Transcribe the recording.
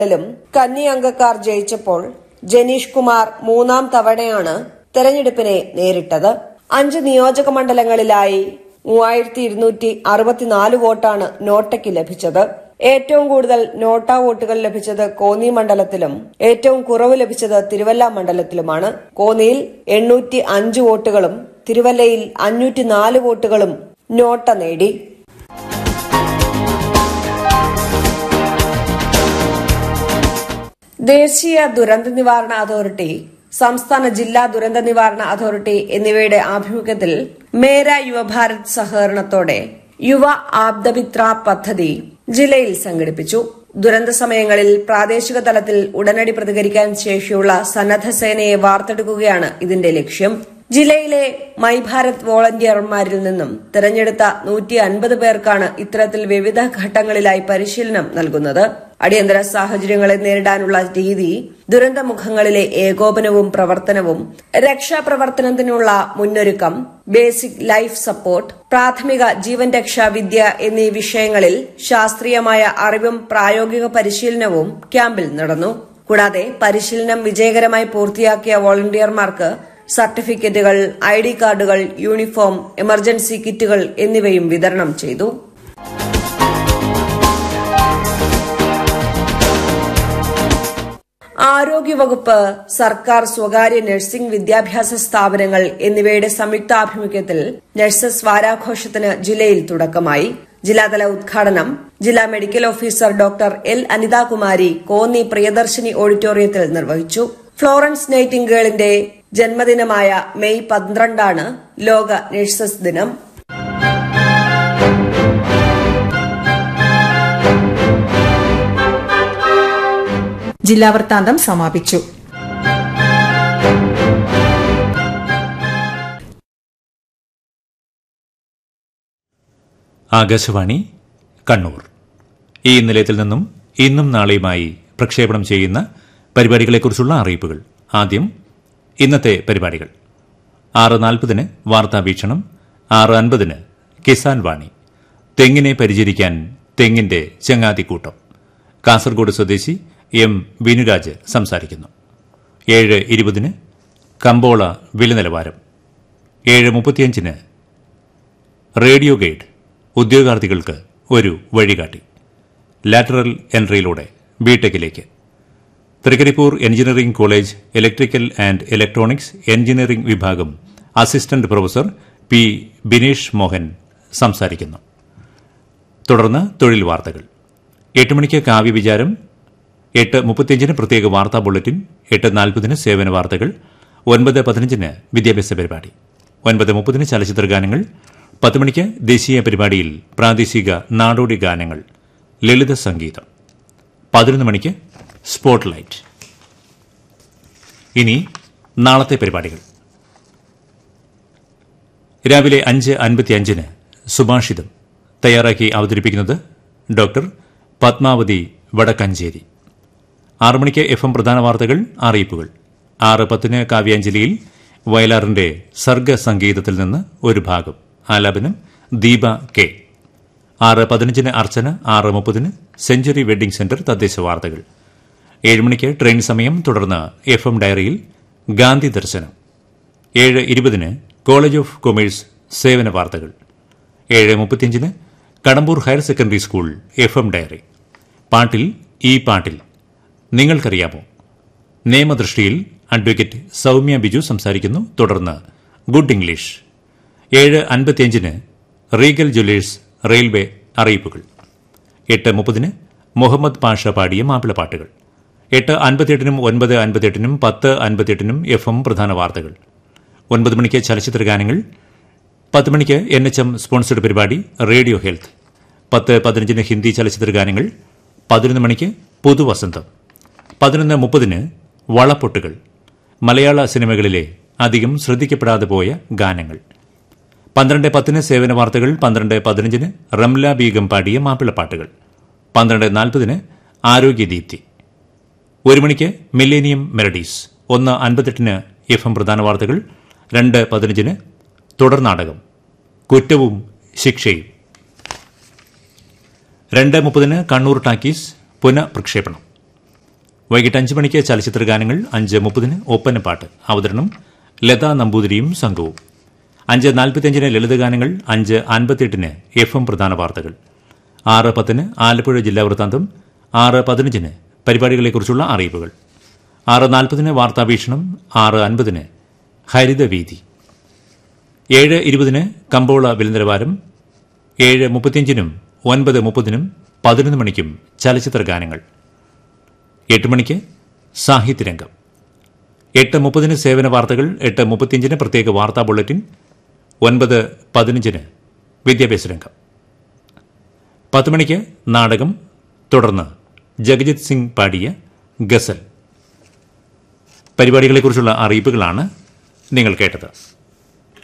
ിലും കന്നി അംഗക്കാർ ജയിച്ചപ്പോൾ ജനീഷ് കുമാർ മൂന്നാം തവണയാണ് തെരഞ്ഞെടുപ്പിനെ നേരിട്ടത് അഞ്ച് നിയോജക മണ്ഡലങ്ങളിലായി മൂവായിരത്തി ഇരുന്നൂറ്റി അറുപത്തിനാല് വോട്ടാണ് നോട്ടയ്ക്ക് ലഭിച്ചത് ഏറ്റവും കൂടുതൽ നോട്ട വോട്ടുകൾ ലഭിച്ചത് കോന്നി മണ്ഡലത്തിലും ഏറ്റവും കുറവ് ലഭിച്ചത് തിരുവല്ല മണ്ഡലത്തിലുമാണ് കോന്നിയിൽ എണ്ണൂറ്റി അഞ്ച് വോട്ടുകളും തിരുവല്ലയിൽ അഞ്ഞൂറ്റി നാല് വോട്ടുകളും നോട്ട നേടി ദേശീയ ദുരന്ത നിവാരണ അതോറിറ്റി സംസ്ഥാന ജില്ലാ ദുരന്ത നിവാരണ അതോറിറ്റി എന്നിവയുടെ ആഭിമുഖ്യത്തിൽ മേര യുവഭാരത് സഹകരണത്തോടെ യുവ ആബ്ദമിത്ര പദ്ധതി ജില്ലയിൽ സംഘടിപ്പിച്ചു ദുരന്ത സമയങ്ങളിൽ പ്രാദേശിക തലത്തിൽ ഉടനടി പ്രതികരിക്കാൻ ശേഷിയുള്ള സന്നദ്ധ സേനയെ വാർത്തെടുക്കുകയാണ് ഇതിന്റെ ലക്ഷ്യം ജില്ലയിലെ മൈ ഭാരത് വോളണ്ടിയർമാരിൽ നിന്നും തെരഞ്ഞെടുത്ത നൂറ്റി അൻപത് പേർക്കാണ് ഇത്തരത്തിൽ വിവിധ ഘട്ടങ്ങളിലായി പരിശീലനം നൽകുന്നത് അടിയന്തര സാഹചര്യങ്ങളെ നേരിടാനുള്ള രീതി ദുരന്തമുഖങ്ങളിലെ ഏകോപനവും പ്രവർത്തനവും രക്ഷാപ്രവർത്തനത്തിനുള്ള മുന്നൊരുക്കം ബേസിക് ലൈഫ് സപ്പോർട്ട് പ്രാഥമിക ജീവൻ രക്ഷാ വിദ്യ എന്നീ വിഷയങ്ങളിൽ ശാസ്ത്രീയമായ അറിവും പ്രായോഗിക പരിശീലനവും ക്യാമ്പിൽ നടന്നു കൂടാതെ പരിശീലനം വിജയകരമായി പൂർത്തിയാക്കിയ വോളണ്ടിയർമാർക്ക് സർട്ടിഫിക്കറ്റുകൾ ഐ ഡി കാർഡുകൾ യൂണിഫോം എമർജൻസി കിറ്റുകൾ എന്നിവയും വിതരണം ചെയ്തു ആരോഗ്യവകുപ്പ് സർക്കാർ സ്വകാര്യ നഴ്സിംഗ് വിദ്യാഭ്യാസ സ്ഥാപനങ്ങൾ എന്നിവയുടെ സംയുക്താഭിമുഖ്യത്തിൽ നഴ്സസ് വാരാഘോഷത്തിന് ജില്ലയിൽ തുടക്കമായി ജില്ലാതല ഉദ്ഘാടനം ജില്ലാ medical officer doctor L Anithakumari Konni Priyadarshini ഓഡിറ്റോറിയത്തിൽ നിർവഹിച്ചു ഫ്ലോറൻസ് നൈറ്റിംഗേളിന്റെ ജന്മദിനമായ മെയ് പന്ത്രണ്ടാണ് ലോക നഴ്സസ് ദിനം ജില്ലാ വൃത്താന്തം സമാപിച്ചു ആകാശവാണി കണ്ണൂർ ഈ നിലയത്തിൽ നിന്നും ഇന്നും നാളെയുമായി പ്രക്ഷേപണം ചെയ്യുന്ന പരിപാടികളെക്കുറിച്ചുള്ള അറിയിപ്പുകൾ ആദ്യം ഇന്നത്തെ പരിപാടികൾ ആറ് നാൽപ്പതിന് വാർത്താ വീക്ഷണം ആറ് അൻപതിന് കിസാൻ വാണി തെങ്ങിനെ പരിചരിക്കാൻ തെങ്ങിന്റെ ചങ്ങാതിക്കൂട്ടം കാസർഗോഡ് സ്വദേശി എം വിനുരാജ് സംസാരിക്കുന്നു ഏഴ് ഇരുപതിന് കമ്പോള വില നിലവാരം ഏഴ് മുപ്പത്തിയഞ്ചിന് റേഡിയോ ഗൈഡ് ഉദ്യോഗാർത്ഥികൾക്ക് ഒരു വഴികാട്ടി ലാറ്ററൽ എൻട്രിയിലൂടെ ബിടെക്കിലേക്ക് Thrikaripur engineering college electrical and electronics engineering വിഭാഗം assistant professor P Binesh Mohan സംസാരിക്കുന്നു തുടർന്ന് തൊഴിൽ വാർത്തകൾ എട്ട് മണിക്ക് കാവ്യവിചാരം എട്ട് മുപ്പത്തിയഞ്ചിന് പ്രത്യേക വാർത്താ ബുള്ളറ്റിൻ എട്ട് നാൽപ്പതിന് സേവന വാർത്തകൾ ഒൻപത് പതിനഞ്ചിന് വിദ്യാഭ്യാസ പരിപാടി ഒൻപത് മുപ്പതിന് ചലച്ചിത്ര ഗാനങ്ങൾ പത്ത് മണിക്ക് ദേശീയ പരിപാടിയിൽ പ്രാദേശിക നാടോടി ഗാനങ്ങൾ ലളിത സംഗീതം പതിനൊന്ന് മണിക്ക് സ്പോട്ട് ലൈറ്റ് ഇനി നാളത്തെ പരിപാടികൾ രാവിലെ അഞ്ച് അൻപത്തിയഞ്ചിന് സുഭാഷിതം തയ്യാറാക്കി അവതരിപ്പിക്കുന്നത് ഡോക്ടർ പത്മാവതി വടക്കഞ്ചേരി ആറു മണിക്ക് എഫ് എം പ്രധാന വാർത്തകൾ അറിയിപ്പുകൾ ആറ് പത്തിന് കാവ്യാഞ്ജലിയിൽ വയലാറിന്റെ സർഗസംഗീതത്തിൽ നിന്ന് ഒരു ഭാഗം ആലാപനം ദീപ കെ ആറ് പതിനഞ്ചിന് അർച്ചന ആറ് മുപ്പതിന് സെഞ്ചുറി വെഡ്ഡിംഗ് സെന്റർ തദ്ദേശ വാർത്തകൾ ഏഴ് മണിക്ക് ട്രെയിൻ സമയം തുടർന്ന് എഫ് എം ഡയറിയിൽ ഗാന്ധി ദർശനം ഏഴ് ഇരുപതിന് കോളേജ് ഓഫ് കൊമേഴ്സ് സേവന വാർത്തകൾ ഏഴ് മുപ്പത്തിയഞ്ചിന് Kadambur higher secondary school F M diary പാട്ടിൽ ഈ പാട്ടിൽ നിങ്ങൾക്കറിയാമോ നിയമദൃഷ്ടിയിൽ അഡ്വക്കേറ്റ് സൗമ്യ ബിജു സംസാരിക്കുന്നു തുടർന്ന് ഗുഡ് ഇംഗ്ലീഷ് ഏഴ് അൻപത്തിയഞ്ചിന് റീഗൽ ജ്വല്ലേഴ്സ് റെയിൽവേ അറിയിപ്പുകൾ എട്ട് മുപ്പതിന് മുഹമ്മദ് പാഷ പാടിയ മാപ്പിളപ്പാട്ടുകൾ എട്ട് അൻപത്തിയെട്ടിനും ഒൻപത് അൻപത്തിയെട്ടിനും പത്ത് അൻപത്തിയെട്ടിനും എഫ് എം പ്രധാന വാർത്തകൾ ഒൻപത് മണിക്ക് ചലച്ചിത്ര ഗാനങ്ങൾ പത്ത് മണിക്ക് എൻ എച്ച് എം സ്പോൺസർഡ് പരിപാടി റേഡിയോ ഹെൽത്ത് പത്ത് പതിനഞ്ചിന് ഹിന്ദി ചലച്ചിത്ര ഗാനങ്ങൾ പതിനൊന്ന് മണിക്ക് പുതുവസന്തം പതിനൊന്ന് മുപ്പതിന് വളപ്പൊട്ടുകൾ മലയാള സിനിമകളിലെ അധികം ശ്രദ്ധിക്കപ്പെടാതെ പോയ ഗാനങ്ങൾ പന്ത്രണ്ട് പത്തിന് സേവന വാർത്തകൾ പന്ത്രണ്ട് പതിനഞ്ചിന് റംല ബീഗം പാടിയ മാപ്പിളപ്പാട്ടുകൾ പന്ത്രണ്ട് നാൽപ്പതിന് ആരോഗ്യദീപ്തി ഒരു മണിക്ക് മില്ലേനിയം മെലഡീസ് ഒന്ന് അൻപത്തെട്ടിന് എഫ് എം പ്രധാന വാർത്തകൾ രണ്ട് പതിനഞ്ചിന് തുടർ നാടകം കുറ്റവും ശിക്ഷയും രണ്ട് മുപ്പതിന് കണ്ണൂർ ടാക്കീസ് പുനഃപ്രക്ഷേപണം വൈകിട്ട് അഞ്ച് മണിക്ക് ചലച്ചിത്ര ഗാനങ്ങൾ അഞ്ച് മുപ്പതിന് ഒപ്പനപ്പാട്ട് അവതരണം ലതാ നമ്പൂതിരിയും സംഘവും അഞ്ച് നാൽപ്പത്തിയഞ്ചിന് ലളിതഗാനങ്ങൾ അഞ്ച് അൻപത്തിയെട്ടിന് എഫ് എം പ്രധാന വാർത്തകൾ ആറ് പത്തിന് ആലപ്പുഴ ജില്ലാ വൃത്താന്തം ആറ് പതിനഞ്ചിന് പരിപാടികളെക്കുറിച്ചുള്ള അറിയിപ്പുകൾ ആറ് നാൽപ്പതിന് വാർത്താവീക്ഷണം ആറ് അൻപതിന് ഹരിതവീതി ഏഴ് ഇരുപതിന് കമ്പോള വിലനിലവാരം ഏഴ് മുപ്പത്തിയഞ്ചിനും ഒൻപത് മുപ്പതിനും പതിനൊന്ന് മണിക്കും ചലച്ചിത്ര ഗാനങ്ങൾ എട്ട് മണിക്ക് സാഹിത്യരംഗം എട്ട് മുപ്പതിന് സേവന വാർത്തകൾ എട്ട് മുപ്പത്തിയഞ്ചിന് പ്രത്യേക വാർത്താ ബുള്ളറ്റിൻ ഒൻപത് പതിനഞ്ചിന് വിദ്യാഭ്യാസ രംഗം പത്ത് മണിക്ക് നാടകം തുടർന്ന് ജഗജിത് സിംഗ് പാടിയ ഗസൽ പരിപാടികളെക്കുറിച്ചുള്ള അറിയിപ്പുകളാണ് നിങ്ങൾ കേട്ടത്